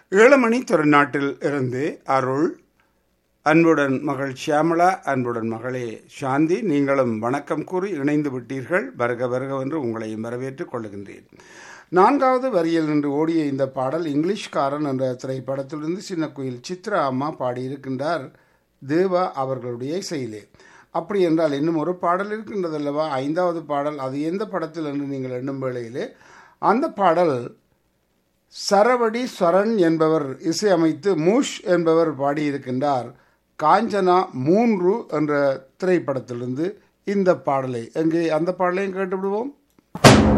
ஏழுமணி திருநாட்டில் இருந்து அருள் அன்புடன் மகள் ஷியாமளா அன்புடன் மகளே சாந்தி நீங்களும் வணக்கம் கூறி இணைந்து விட்டீர்கள் வருக வருக என்று உங்களையும் வரவேற்றுக் கொள்ளுகின்றேன் நான்காவது வரியில் நின்று ஓடிய இந்த பாடல் இங்கிலீஷ்காரன் என்ற திரைப்படத்திலிருந்து சின்ன குயில் சித்ரா அம்மா பாடியிருக்கின்றார் தேவா அவர்களுடைய இசையிலே அப்படி என்றால் இன்னும் ஒரு பாடல் இருக்கின்றது அல்லவா ஐந்தாவது பாடல் அது எந்த படத்தில் என்று நீங்கள் எண்ணும் வேளையிலே அந்த பாடல் சரவடி ஸ்வரன் என்பவர் இசையமைத்து மூஷ் என்பவர் பாடியிருக்கின்றார் காஞ்சனா மூன்று என்ற திரைப்படத்திலிருந்து இந்த பாடலை எங்கே அந்த பாடலையும் கேட்டு விடுவோம்